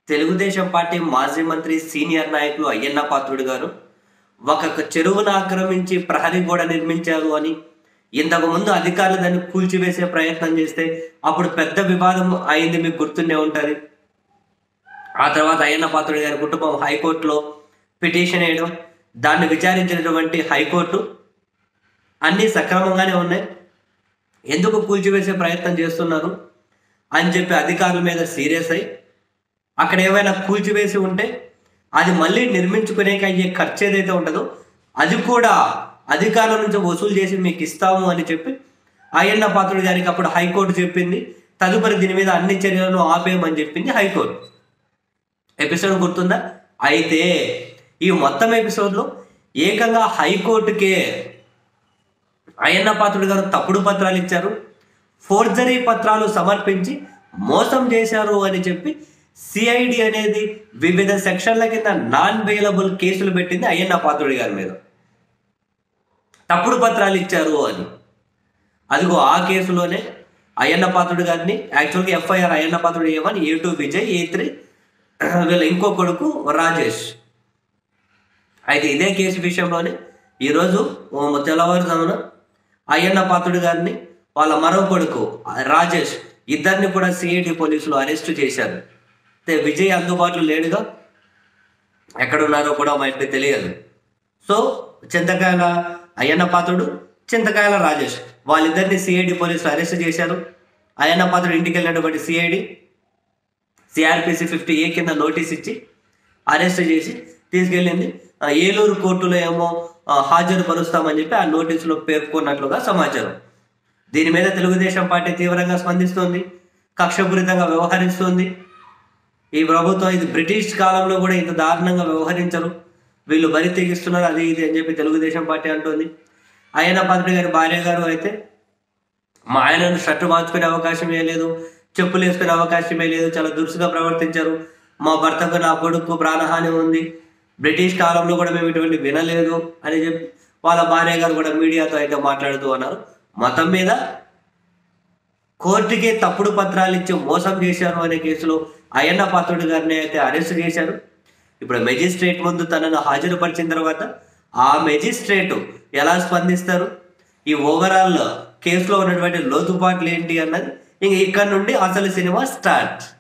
Telugu Desam party మాజీ మంత్రి senior నాయకులు అయ్యన్న పాత్రుడు గారు ఒక చెరువును ఆక్రమించి ప్రహరీ గోడ నిర్మించారు అని ఇంతకు ముందు అధికారులు దాన్ని కూల్చివేసే ప్రయత్నం చేస్తే అప్పుడు పెద్ద వివాదం అయింది మీకు గుర్తుండే ఉంటుంది ఆ తర్వాత అయ్యన్న పాత్రుడు గారి కుటుంబం హైకోర్టులో పిటిషన్ వేయడం దాన్ని విచారించినటువంటి హైకోర్టు అన్నీ సక్రమంగానే ఉన్నాయి ఎందుకు కూల్చివేసే ప్రయత్నం చేస్తున్నారు అని చెప్పి అధికారుల మీద సీరియస్ అయ్యి అక్కడ ఏమైనా కూల్చివేసి ఉంటే అది మళ్ళీ నిర్మించుకునేకి అయ్యే ఖర్చు ఏదైతే ఉంటుందో అది కూడా అధికారుల నుంచి వసూలు చేసి మీకు ఇస్తాము అని చెప్పి అయ్యన్న పాత్రుడు గారికి అప్పుడు హైకోర్టు చెప్పింది తదుపరి దీని మీద అన్ని చర్యలను ఆపేయమని చెప్పింది హైకోర్టు ఎపిసోడ్ గుర్తుందా అయితే ఈ మొత్తం ఎపిసోడ్లో ఏకంగా హైకోర్టుకే అయ్యన్న పాత్రుడు గారు తప్పుడు పత్రాలు ఇచ్చారు ఫోర్జరీ పత్రాలు సమర్పించి మోసం చేశారు అని చెప్పి సిఐడి అనేది వివిధ సెక్షన్ల కింద నాన్ బెయిలబుల్ కేసులు పెట్టింది అయ్యన్న పాత్రుడి గారి మీద తప్పుడు పత్రాలు ఇచ్చారు అని అదిగో ఆ కేసులోనే అయ్యన్న పాత్రుడు గారిని యాక్చువల్గా ఎఫ్ఐఆర్ అయ్యన్న పాత్రుడు ఏమని A two Vijay A three వీళ్ళ ఇంకో కొడుకు రాజేష్ అయితే ఇదే కేసు విషయంలోనే ఈరోజు ఓ తెల్లవారుజామున అయ్యన్న పాత్రుడు గారిని వాళ్ళ మరో కొడుకు రాజేష్ ఇద్దరిని కూడా సిఐడి పోలీసులు అరెస్ట్ చేశారు అయితే విజయ్ అందుబాటులో లేడుగా ఎక్కడున్నారో కూడా మనకి తెలియదు సో చింతకాయల అయ్యన్న పాత్రుడు చింతకాయల రాజేష్ వాళ్ళిద్దరిని సిఐడి పోలీసులు అరెస్ట్ చేశారు అయ్యన్న పాత్రుడు ఇంటికి వెళ్ళినటువంటి సిఐడి సిఆర్పిసి ఫిఫ్టీ ఏ కింద నోటీస్ ఇచ్చి అరెస్ట్ చేసి తీసుకెళ్ళింది ఆ, ఏలూరు కోర్టులో ఏమో ఆ, హాజరు పరుస్తామని చెప్పి ఆ నోటీసులో పేర్కొన్నట్లుగా సమాచారం దీని మీద తెలుగుదేశం పార్టీ తీవ్రంగా స్పందిస్తోంది కక్షపూరితంగా వ్యవహరిస్తోంది ఈ ప్రభుత్వం ఇది బ్రిటిష్ కాలంలో కూడా ఇంత దారుణంగా వ్యవహరించరు వీళ్ళు బరి తెగిస్తున్నారు అది ఇది అని చెప్పి తెలుగుదేశం పార్టీ అంటుంది అయ్యన్న పాత్రుడి గారి భార్య గారు అయితే మా ఆయనను షర్టు మార్చుకునే అవకాశం లేదు చెప్పులు వేసుకునే అవకాశమే లేదు చాలా దురుసుగా ప్రవర్తించారు మా భర్తకు నా కొడుకు ప్రాణహాని ఉంది బ్రిటిష్ కాలంలో కూడా మేము ఇటువంటి వినలేదు అని చెప్పి వాళ్ళ భార్య గారు కూడా మీడియాతో అయితే మాట్లాడుతూ ఉన్నారు మతం మీద కోర్టుకే తప్పుడు పత్రాలు ఇచ్చి మోసం చేశారు అనే కేసులో అయ్యన్న పాత్రుడు గారిని అయితే అరెస్ట్ చేశారు ఇప్పుడు మెజిస్ట్రేట్ ముందు తనను హాజరుపరిచిన తర్వాత ఆ మెజిస్ట్రేట్ ఎలా స్పందిస్తారు ఈ ఓవరాల్ కేసులో ఉన్నటువంటి లోతుపాట్లు ఏంటి అన్నది ఇంక ఇక్కడ నుండి అసలు సినిమా స్టార్ట్